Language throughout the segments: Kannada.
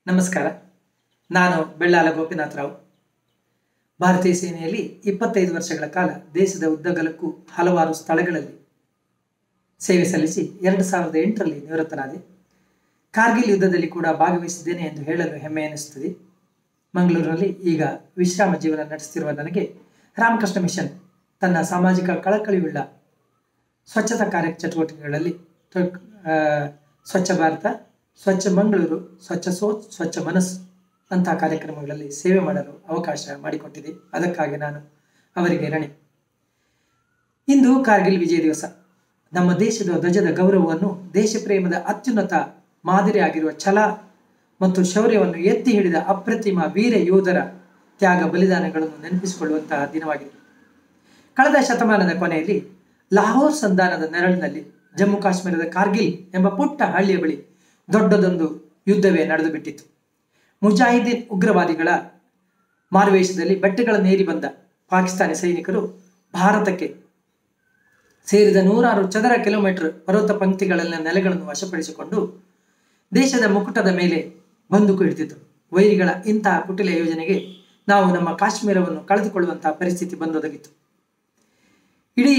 ನಮಸ್ಕಾರ ನಾನು ಬೆಳ್ಳಾಲ ಗೋಪಿನಾಥರಾವ್ ಭಾರತೀಯ ಸೇನೆಯಲ್ಲಿ ಇಪ್ಪತ್ತೈದು ವರ್ಷಗಳ ಕಾಲ ದೇಶದ ಉದ್ದಗಲಕ್ಕೂ ಹಲವಾರು ಸ್ಥಳಗಳಲ್ಲಿ ಸೇವೆ ಸಲ್ಲಿಸಿ ಎರಡು ಸಾವಿರದ ಎಂಟರಲ್ಲಿ ನಿವೃತ್ತನಾದೆ ಕಾರ್ಗಿಲ್ ಯುದ್ಧದಲ್ಲಿ ಕೂಡ ಭಾಗವಹಿಸಿದ್ದೇನೆ ಎಂದು ಹೇಳಲು ಹೆಮ್ಮೆ ಎನಿಸುತ್ತದೆ ಮಂಗಳೂರಿನಲ್ಲಿ ಈಗ ವಿಶ್ರಾಮ ಜೀವನ ನಡೆಸುತ್ತಿರುವ ನನಗೆ ರಾಮಕೃಷ್ಣ ಮಿಷನ್ ತನ್ನ ಸಾಮಾಜಿಕ ಕಳಕಳಿಯುಳ್ಳ ಸ್ವಚ್ಛತಾ ಕಾರ್ಯ ಚಟುವಟಿಕೆಗಳಲ್ಲಿ ತೊಡ್- ಆ, ಸ್ವಚ್ಛ ಭಾರತ ಸ್ವಚ್ಛ ಮಂಗಳೂರು ಸ್ವಚ್ಛ ಸೋಚ್ ಸ್ವಚ್ಛ ಮನಸ್ಸು ಅಂತಹ ಕಾರ್ಯಕ್ರಮಗಳಲ್ಲಿ ಸೇವೆ ಮಾಡಲು ಅವಕಾಶ ಮಾಡಿಕೊಟ್ಟಿದೆ ಅದಕ್ಕಾಗಿ ನಾನು ಅವರಿಗೆ ಋಣಿ ಇಂದು ಕಾರ್ಗಿಲ್ ವಿಜಯ ದಿವಸ ನಮ್ಮ ದೇಶದ ಧ್ವಜದ ಗೌರವವನ್ನು ದೇಶ ಪ್ರೇಮದ ಅತ್ಯುನ್ನತ ಮಾದರಿಯಾಗಿರುವ ಛಲ ಮತ್ತು ಶೌರ್ಯವನ್ನು ಎತ್ತಿ ಹಿಡಿದ ಅಪ್ರತಿಮ ವೀರ ಯೋಧರ ತ್ಯಾಗ ಬಲಿದಾನಗಳನ್ನು ನೆನಪಿಸಿಕೊಳ್ಳುವಂತಹ ದಿನವಾಗಿದೆ ಕಳೆದ ಶತಮಾನದ ಕೊನೆಯಲ್ಲಿ ಲಾಹೋರ್ ಸಂಧಾನದ ನೆರಳಿನಲ್ಲಿ ಜಮ್ಮು ಕಾಶ್ಮೀರದ ಕಾರ್ಗಿಲ್ ಎಂಬ ಪುಟ್ಟ ಹಳ್ಳಿಯ ಬಳಿ ದೊಡ್ಡದೊಂದು ಯುದ್ಧವೇ ನಡೆದು ಬಿಟ್ಟಿತು ಮುಜಾಹಿದೀನ್ ಉಗ್ರವಾದಿಗಳ ಮಾರುವೇಷದಲ್ಲಿ ಬಟ್ಟೆಗಳನ್ನೇರಿ ಬಂದ ಪಾಕಿಸ್ತಾನಿ ಸೈನಿಕರು ಭಾರತಕ್ಕೆ ಸೇರಿದ ನೂರಾರು ಚದರ ಕಿಲೋಮೀಟರ್ ಪರ್ವತ ಪಂಕ್ತಿಗಳಲ್ಲಿನ ನೆಲೆಗಳನ್ನು ವಶಪಡಿಸಿಕೊಂಡು ದೇಶದ ಮುಕುಟದ ಮೇಲೆ ಬಂದೂಕು ಹಿಡಿದಿದ್ದರು ವೈರಿಗಳ ಇಂತಹ ಕುಟಿಲ ಯೋಜನೆಗೆ ನಾವು ನಮ್ಮ ಕಾಶ್ಮೀರವನ್ನು ಕಳೆದುಕೊಳ್ಳುವಂತಹ ಪರಿಸ್ಥಿತಿ ಬಂದೊದಗಿತ್ತು ಇಡೀ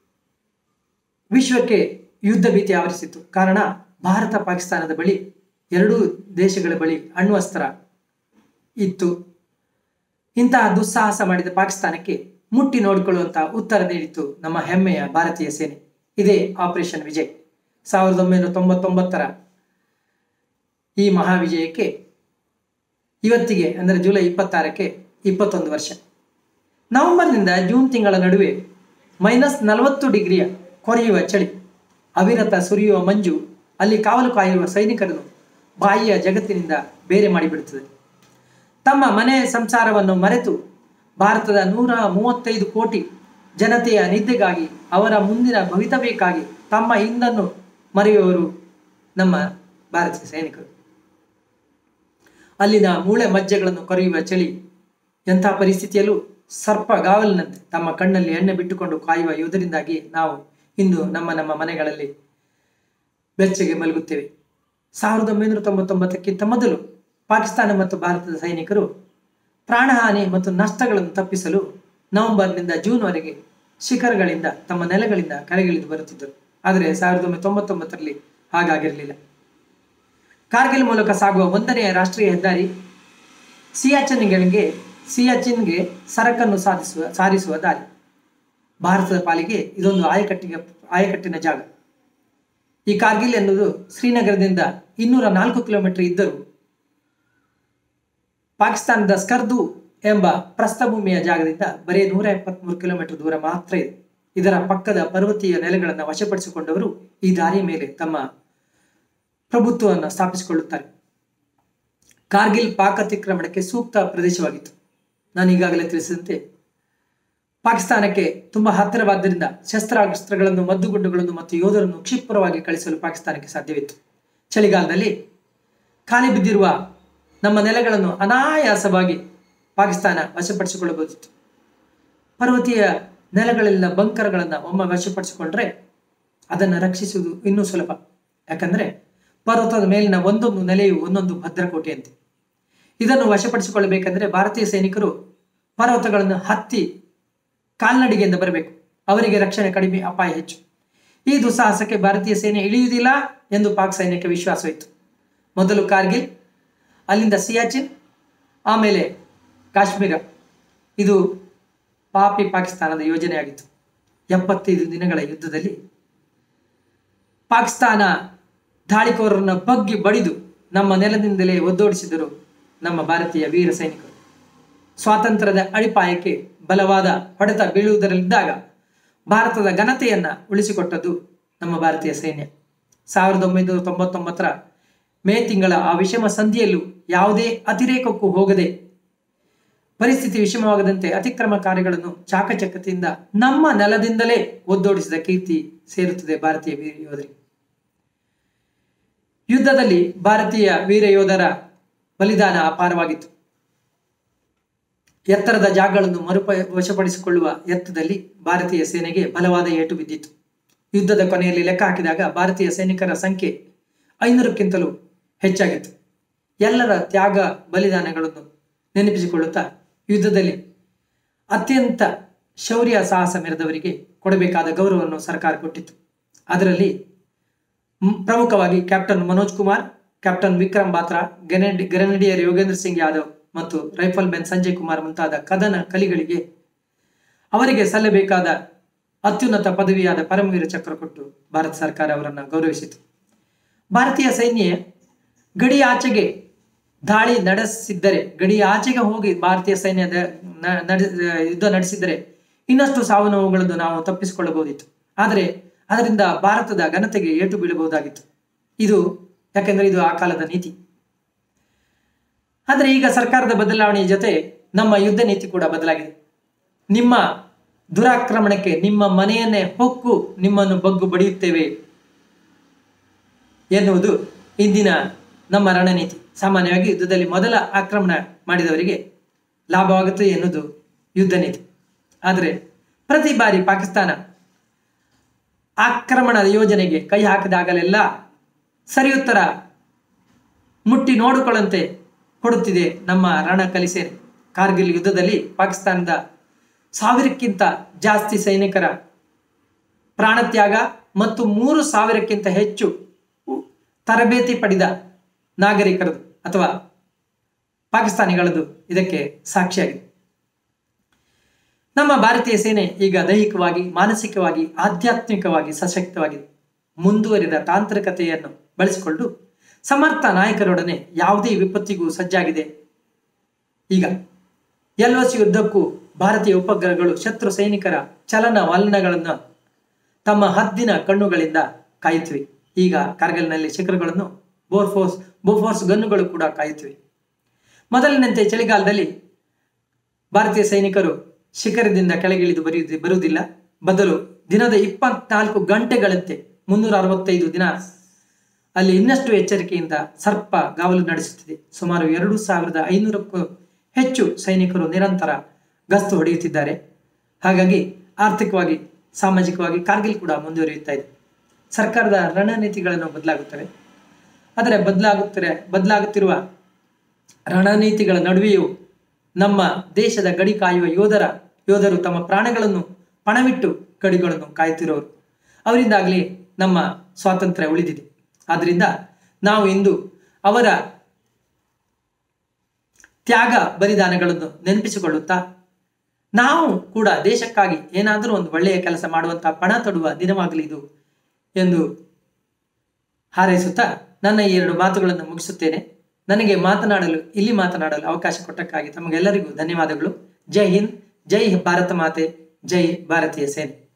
ವಿಶ್ವಕ್ಕೆ ಯುದ್ಧ ಭೀತಿ ಆವರಿಸಿತ್ತು ಕಾರಣ ಭಾರತ ಪಾಕಿಸ್ತಾನದ ಬಳಿ ಎರಡೂ ದೇಶಗಳ ಬಳಿ ಅಣ್ವಸ್ತ್ರ ಇತ್ತು ಇಂತಹ ದುಸ್ಸಾಹಸ ಮಾಡಿದ ಪಾಕಿಸ್ತಾನಕ್ಕೆ ಮುಟ್ಟಿ ನೋಡಿಕೊಳ್ಳುವಂತಹ ಉತ್ತರ ನೀಡಿತು ನಮ್ಮ ಹೆಮ್ಮೆಯ ಭಾರತೀಯ ಸೇನೆ ಇದೇ ಆಪರೇಷನ್ ವಿಜಯ್ ಸಾವಿರದ ಒಂಬೈನೂರ ತೊಂಬತ್ತೊಂಬತ್ತರ ಈ ಮಹಾವಿಜಯಕ್ಕೆ ಇವತ್ತಿಗೆ ಅಂದರೆ ಜುಲೈ ಇಪ್ಪತ್ತಾರಕ್ಕೆ ಇಪ್ಪತ್ತೊಂದು ವರ್ಷ ನವೆಂಬರ್ನಿಂದ ಜೂನ್ ತಿಂಗಳ ನಡುವೆ ಮೈನಸ್ ನಲವತ್ತು ಡಿಗ್ರಿಯ ಕೊರೆಯುವ ಚಳಿ ಅವಿರತ ಸುರಿಯುವ ಮಂಜು ಅಲ್ಲಿ ಕಾವಲು ಕಾಯುವ ಸೈನಿಕರನ್ನು ಬಾಯಿಯ ಜಗತ್ತಿನಿಂದ ಬೇರೆ ಮಾಡಿಬಿಡುತ್ತದೆ ತಮ್ಮ ಮನೆ ಸಂಸಾರವನ್ನು ಮರೆತು ಭಾರತದ ನೂರ ಮೂವತ್ತೈದು ಕೋಟಿ ಜನತೆಯ ನಿದ್ದೆಗಾಗಿ ಅವರ ಮುಂದಿನ ಭವಿತವ್ಯಕ್ಕಾಗಿ ತಮ್ಮ ಹಿಂದನ್ನು ಮರೆಯುವವರು ನಮ್ಮ ಭಾರತೀಯ ಸೈನಿಕರು ಅಲ್ಲಿನ ಮೂಳೆ ಮಜ್ಜೆಗಳನ್ನು ಕೊರೆಯುವ ಚಳಿ ಎಂಥ ಪರಿಸ್ಥಿತಿಯಲ್ಲೂ ಸರ್ಪ ಗಾವಲಿನಂತೆ ತಮ್ಮ ಕಣ್ಣಲ್ಲಿ ಎಣ್ಣೆ ಬಿಟ್ಟುಕೊಂಡು ಕಾಯುವ ಯೋಧರಿಂದಾಗಿ ನಾವು ಇಂದು ನಮ್ಮ ನಮ್ಮ ಮನೆಗಳಲ್ಲಿ ಬೆಚ್ಚಗೆ ಮಲಗುತ್ತೇವೆ ಸಾವಿರದ ಒಂಬೈನೂರ ತೊಂಬತ್ತೊಂಬತ್ತಕ್ಕಿಂತ ಮೊದಲು ಪಾಕಿಸ್ತಾನ ಮತ್ತು ಭಾರತದ ಸೈನಿಕರು ಪ್ರಾಣಹಾನಿ ಮತ್ತು ನಷ್ಟಗಳನ್ನು ತಪ್ಪಿಸಲು ನವೆಂಬರ್ನಿಂದ ಜೂನ್ವರೆಗೆ ಶಿಖರಗಳಿಂದ ತಮ್ಮ ನೆಲೆಗಳಿಂದ ಕೆಳಗಿಳಿದು ಬರುತ್ತಿದ್ದರು ಆದರೆ ಸಾವಿರದ ಒಂಬೈನೂರ ತೊಂಬತ್ತೊಂಬತ್ತರಲ್ಲಿ ಹಾಗಾಗಿರಲಿಲ್ಲ ಕಾರ್ಗಿಲ್ ಮೂಲಕ ಸಾಗುವ ಒಂದನೆಯ ರಾಷ್ಟ್ರೀಯ ಹೆದ್ದಾರಿ ಸಿಯಾಚಿನ್ಗಳಿಗೆ ಸಿಯಾಚಿನ್ಗೆ ಸರಕನ್ನು ಸಾಧಿಸುವ ಸಾರಿಸುವ ದಾರಿ ಭಾರತದ ಪಾಲಿಗೆ ಇದೊಂದು ಆಯಕಟ್ಟಿಗೆ ಆಯಕಟ್ಟಿನ ಜಾಗ ಈ ಕಾರ್ಗಿಲ್ ಎನ್ನುವುದು ಶ್ರೀನಗರದಿಂದ ಇನ್ನೂರ ನಾಲ್ಕು ಕಿಲೋಮೀಟರ್ ಇದ್ದರೂ ಪಾಕಿಸ್ತಾನದ ಸ್ಕರ್ದು ಎಂಬ ಪ್ರಸ್ಥಭೂಮಿಯ ಜಾಗದಿಂದ ಬರೀ ನೂರ ಎಪ್ಪತ್ಮೂರು ಕಿಲೋಮೀಟರ್ ದೂರ ಮಾತ್ರ ಇದೆ ಇದರ ಪಕ್ಕದ ಪರ್ವತೀಯ ನೆಲೆಗಳನ್ನು ವಶಪಡಿಸಿಕೊಂಡವರು ಈ ದಾರಿಯ ಮೇಲೆ ತಮ್ಮ ಪ್ರಭುತ್ವವನ್ನು ಸ್ಥಾಪಿಸಿಕೊಳ್ಳುತ್ತಾರೆ ಕಾರ್ಗಿಲ್ ಪಾಕತಿಕ್ರಮಣಕ್ಕೆ ಸೂಕ್ತ ಪ್ರದೇಶವಾಗಿತ್ತು ನಾನು ಈಗಾಗಲೇ ತಿಳಿಸಿದಂತೆ ಪಾಕಿಸ್ತಾನಕ್ಕೆ ತುಂಬಾ ಹತ್ತಿರವಾದ್ದರಿಂದ ಶಸ್ತ್ರಾಸ್ತ್ರಗಳನ್ನು ಮದ್ದುಗುಂಡುಗಳನ್ನು ಮತ್ತು ಯೋಧರನ್ನು ಕ್ಷಿಪ್ರವಾಗಿ ಕಳಿಸಲು ಪಾಕಿಸ್ತಾನಕ್ಕೆ ಸಾಧ್ಯವಿತ್ತು ಚಳಿಗಾಲದಲ್ಲಿ ಖಾಲಿ ಬಿದ್ದಿರುವ ನಮ್ಮ ನೆಲೆಗಳನ್ನು ಅನಾಯಾಸವಾಗಿ ಪಾಕಿಸ್ತಾನ ವಶಪಡಿಸಿಕೊಳ್ಳಬಹುದಿತ್ತು ಪರ್ವತೀಯ ನೆಲೆಗಳಲ್ಲಿನ ಬಂಕರ್ಗಳನ್ನು ಒಮ್ಮೆ ವಶಪಡಿಸಿಕೊಂಡ್ರೆ ಅದನ್ನು ರಕ್ಷಿಸುವುದು ಇನ್ನೂ ಸುಲಭ ಯಾಕಂದ್ರೆ ಪರ್ವತದ ಮೇಲಿನ ಒಂದೊಂದು ನೆಲೆಯು ಒಂದೊಂದು ಭದ್ರಕೋಟೆಯಂತೆ ಇದನ್ನು ವಶಪಡಿಸಿಕೊಳ್ಳಬೇಕೆಂದರೆ ಭಾರತೀಯ ಸೈನಿಕರು ಪರ್ವತಗಳನ್ನು ಹತ್ತಿ ಕಾಲ್ನಡಿಗೆಯಿಂದ ಬರಬೇಕು ಅವರಿಗೆ ರಕ್ಷಣೆ ಕಡಿಮೆ ಅಪಾಯ ಹೆಚ್ಚು ಈ ದುಸ್ಸಾಹಸಕ್ಕೆ ಭಾರತೀಯ ಸೇನೆ ಇಳಿಯುವುದಿಲ್ಲ ಎಂದು ಪಾಕ್ ಸೈನ್ಯಕ್ಕೆ ವಿಶ್ವಾಸವಿತ್ತು ಮೊದಲು ಕಾರ್ಗಿಲ್ ಅಲ್ಲಿಂದ ಸಿಯಾಚಿನ್ ಆಮೇಲೆ ಕಾಶ್ಮೀರ ಇದು ಪಾಪಿ ಪಾಕಿಸ್ತಾನದ ಯೋಜನೆಯಾಗಿತ್ತು ಎಪ್ಪತ್ತೈದು ದಿನಗಳ ಯುದ್ಧದಲ್ಲಿ ಪಾಕಿಸ್ತಾನ ದಾಳಿಕೋರರನ್ನು ಬಗ್ಗಿ ಬಡಿದು ನಮ್ಮ ನೆಲದಿಂದಲೇ ಒದ್ದೋಡಿಸಿದರು ನಮ್ಮ ಭಾರತೀಯ ವೀರ ಸೈನಿಕರು ಸ್ವಾತಂತ್ರ್ಯದ ಅಡಿಪಾಯಕ್ಕೆ ಬಲವಾದ ಹೊಡೆತ ಬೀಳುವುದರಲ್ಲಿದ್ದಾಗ ಭಾರತದ ಘನತೆಯನ್ನ ಉಳಿಸಿಕೊಟ್ಟದ್ದು ನಮ್ಮ ಭಾರತೀಯ ಸೈನ್ಯ ಸಾವಿರದ ಒಂಬೈನೂರ ತೊಂಬತ್ತೊಂಬತ್ತರ ಮೇ ತಿಂಗಳ ಆ ವಿಷಮ ಸಂಧಿಯಲ್ಲೂ ಯಾವುದೇ ಅತಿರೇಕಕ್ಕೂ ಹೋಗದೆ ಪರಿಸ್ಥಿತಿ ವಿಷಮವಾಗದಂತೆ ಅತಿಕ್ರಮ ಕಾರ್ಯಗಳನ್ನು ಚಾಕಚಕ್ಯತೆಯಿಂದ ನಮ್ಮ ನೆಲದಿಂದಲೇ ಒದ್ದೋಡಿಸಿದ ಕೀರ್ತಿ ಸೇರುತ್ತದೆ ಭಾರತೀಯ ವೀರ ಯೋಧರಿಗೆ ಯುದ್ಧದಲ್ಲಿ ಭಾರತೀಯ ವೀರ ಯೋಧರ ಬಲಿದಾನ ಅಪಾರವಾಗಿತ್ತು ಎತ್ತರದ ಜಾಗಗಳನ್ನು ಮರುಪ ವಶಪಡಿಸಿಕೊಳ್ಳುವ ಯತ್ನದಲ್ಲಿ ಭಾರತೀಯ ಸೇನೆಗೆ ಬಲವಾದ ಏಟು ಬಿದ್ದಿತ್ತು ಯುದ್ಧದ ಕೊನೆಯಲ್ಲಿ ಲೆಕ್ಕ ಹಾಕಿದಾಗ ಭಾರತೀಯ ಸೈನಿಕರ ಸಂಖ್ಯೆ ಐನೂರಕ್ಕಿಂತಲೂ ಹೆಚ್ಚಾಗಿತ್ತು ಎಲ್ಲರ ತ್ಯಾಗ ಬಲಿದಾನಗಳನ್ನು ನೆನಪಿಸಿಕೊಳ್ಳುತ್ತಾ ಯುದ್ಧದಲ್ಲಿ ಅತ್ಯಂತ ಶೌರ್ಯ ಸಾಹಸ ಮೆರೆದವರಿಗೆ ಕೊಡಬೇಕಾದ ಗೌರವವನ್ನು ಸರ್ಕಾರ ಕೊಟ್ಟಿತ್ತು ಅದರಲ್ಲಿ ಮ್- ಪ್ರಮುಖವಾಗಿ captain Manoj Kumar captain Vikram Batra grenade grenadier Yogendra Singh Yadav ಮತ್ತು ರೈಫಲ್ ಮೆನ್ ಸಂಜಯ್ ಕುಮಾರ್ ಮುಂತಾದ ಕದನ ಕಲಿಗಳಿಗೆ ಅವರಿಗೆ ಸಲ್ಲಬೇಕಾದ ಅತ್ಯುನ್ನತ ಪದವಿಯಾದ ಪರಮವೀರ ಚಕ್ರ ಕೊಟ್ಟು ಭಾರತ ಸರ್ಕಾರ ಅವರನ್ನು ಗೌರವಿಸಿತು ಭಾರತೀಯ ಸೈನ್ಯ ಗಡಿ ಆಚೆಗೆ ದಾಳಿ ನಡೆಸಿದ್ದರೆ ಗಡಿ ಆಚೆಗೆ ಹೋಗಿ ಭಾರತೀಯ ಸೈನ್ಯ ದ- ನ- ನಡೆ- ಯುದ್ಧ ನಡೆಸಿದರೆ ಇನ್ನಷ್ಟು ಸಾವು ನೋವುಗಳನ್ನು ನಾವು ತಪ್ಪಿಸಿಕೊಳ್ಳಬಹುದಿತ್ತು ಆದರೆ ಅದರಿಂದ ಭಾರತದ ಘನತೆಗೆ ಏಟು ಬೀಳಬಹುದಾಗಿತ್ತು ಇದು ಯಾಕೆಂದ್ರೆ ಇದು ಆ ಕಾಲದ ನೀತಿ ಆದರೆ ಈಗ ಸರ್ಕಾರದ ಬದಲಾವಣೆಯ ಜೊತೆ ನಮ್ಮ ಯುದ್ಧ ನೀತಿ ಕೂಡ ಬದಲಾಗಿದೆ ನಿಮ್ಮ ದುರಾಕ್ರಮಣಕ್ಕೆ ನಿಮ್ಮ ಮನೆಯನ್ನೇ ಹೊಕ್ಕು ನಿಮ್ಮನ್ನು ಬಗ್ಗು ಬಡಿಯುತ್ತೇವೆ ಎನ್ನುವುದು ಇಂದಿನ ನಮ್ಮ ರಣನೀತಿ ಸಾಮಾನ್ಯವಾಗಿ ಯುದ್ಧದಲ್ಲಿ ಮೊದಲ ಆಕ್ರಮಣ ಮಾಡಿದವರಿಗೆ ಲಾಭವಾಗುತ್ತದೆ ಎನ್ನುವುದು ಯುದ್ಧ ನೀತಿ ಆದರೆ ಪ್ರತಿ ಬಾರಿ ಪಾಕಿಸ್ತಾನ ಆಕ್ರಮಣದ ಯೋಜನೆಗೆ ಕೈ ಹಾಕಿದಾಗಲೆಲ್ಲ ಸರಿಯುತ್ತರ ಮುಟ್ಟಿ ನೋಡಿಕೊಳ್ಳಂತೆ ಕೊಡುತ್ತಿದೆ ನಮ್ಮ ರಣ ಕಲಿಸೇನೆ ಕಾರ್ಗಿಲ್ ಯುದ್ಧದಲ್ಲಿ ಪಾಕಿಸ್ತಾನದ ಸಾವಿರಕ್ಕಿಂತ ಜಾಸ್ತಿ ಸೈನಿಕರ ಪ್ರಾಣತ್ಯಾಗ ಮತ್ತು ಮೂರು ಸಾವಿರಕ್ಕಿಂತ ಹೆಚ್ಚು ತರಬೇತಿ ಪಡೆದ ನಾಗರಿಕರದು ಅಥವಾ ಪಾಕಿಸ್ತಾನಿಗಳದು ಇದಕ್ಕೆ ಸಾಕ್ಷಿಯಾಗಿದೆ ನಮ್ಮ ಭಾರತೀಯ ಸೇನೆ ಈಗ ದೈಹಿಕವಾಗಿ ಮಾನಸಿಕವಾಗಿ ಆಧ್ಯಾತ್ಮಿಕವಾಗಿ ಸಶಕ್ತವಾಗಿದೆ ಮುಂದುವರಿದ ತಾಂತ್ರಿಕತೆಯನ್ನು ಬಳಸಿಕೊಂಡು ಸಮರ್ಥ ನಾಯಕರೊಡನೆ ಯಾವುದೇ ವಿಪತ್ತಿಗೂ ಸಜ್ಜಾಗಿದೆ ಈಗ ಎಲ್ಒಸಿ ಯುದ್ಧಕ್ಕೂ ಭಾರತೀಯ ಉಪಗ್ರಹಗಳು ಶತ್ರು ಸೈನಿಕರ ಚಲನ ವಲನಗಳನ್ನು ತಮ್ಮ ಹದ್ದಿನ ಕಣ್ಣುಗಳಿಂದ ಕಾಯುತ್ತಿವೆ ಈಗ ಕಾರ್ಗಿಲ್ನಲ್ಲಿ ಶಿಖರಗಳನ್ನು ಬೋರ್ಫೋರ್ಸ್ ಬೋಫೋರ್ಸ್ ಗನ್ನುಗಳು ಕೂಡ ಕಾಯುತ್ತಿವೆ ಮೊದಲಿನಂತೆ ಚಳಿಗಾಲದಲ್ಲಿ ಭಾರತೀಯ ಸೈನಿಕರು ಶಿಖರದಿಂದ ಕೆಳಗಿಳಿದು ಬರೆಯುವುದು ಬರುವುದಿಲ್ಲ ಬದಲು ದಿನದ ಇಪ್ಪತ್ನಾಲ್ಕು ಗಂಟೆಗಳಂತೆ ಮುನ್ನೂರ ಅರವತ್ತೈದು ದಿನ ಅಲ್ಲಿ ಇನ್ನಷ್ಟು ಎಚ್ಚರಿಕೆಯಿಂದ ಸರ್ಪ ಗಾವಲು ನಡೆಸುತ್ತಿದೆ ಸುಮಾರು ಎರಡು ಸಾವಿರದ ಐನೂರಕ್ಕೂ ಹೆಚ್ಚು ಸೈನಿಕರು ನಿರಂತರ ಗಸ್ತು ಹೊಡೆಯುತ್ತಿದ್ದಾರೆ ಹಾಗಾಗಿ ಆರ್ಥಿಕವಾಗಿ ಸಾಮಾಜಿಕವಾಗಿ ಕಾರ್ಗಿಲ್ ಕೂಡ ಮುಂದುವರಿಯುತ್ತಾ ಇದೆ ಸರ್ಕಾರದ ರಣನೀತಿಗಳನ್ನು ಬದಲಾಗುತ್ತವೆ ಆದರೆ ಬದಲಾಗುತ್ತಿರ ಬದಲಾಗುತ್ತಿರುವ ರಣನೀತಿಗಳ ನಡುವೆಯೂ ನಮ್ಮ ದೇಶದ ಗಡಿ ಕಾಯುವ ಯೋಧರ ಯೋಧರು ತಮ್ಮ ಪ್ರಾಣಗಳನ್ನು ಪಣವಿಟ್ಟು ಗಡಿಗಳನ್ನು ಕಾಯುತ್ತಿರೋರು ಅವರಿಂದಾಗಲೇ ನಮ್ಮ ಸ್ವಾತಂತ್ರ್ಯ ಉಳಿದಿದೆ ಆದ್ರಿಂದ ನಾವು ಇಂದು ಅವರ ತ್ಯಾಗ ಬಲಿದಾನಗಳನ್ನು ನೆನಪಿಸಿಕೊಳ್ಳುತ್ತಾ ನಾವು ಕೂಡ ದೇಶಕ್ಕಾಗಿ ಏನಾದರೂ ಒಂದು ಒಳ್ಳೆಯ ಕೆಲಸ ಮಾಡುವಂತಹ ಪಣ ತೊಡುವ ದಿನವಾಗಲಿ ಇದು ಎಂದು ಹಾರೈಸುತ್ತಾ ನನ್ನ ಈ ಎರಡು ಮಾತುಗಳನ್ನು ಮುಗಿಸುತ್ತೇನೆ ನನಗೆ ಮಾತನಾಡಲು ಇಲ್ಲಿ ಮಾತನಾಡಲು ಅವಕಾಶ ಕೊಟ್ಟಕ್ಕಾಗಿ ತಮಗೆಲ್ಲರಿಗೂ ಧನ್ಯವಾದಗಳು ಜೈ ಹಿಂದ್ ಜೈ ಭಾರತ ಮಾತೆ ಜೈ ಭಾರತೀಯ ಸೇನೆ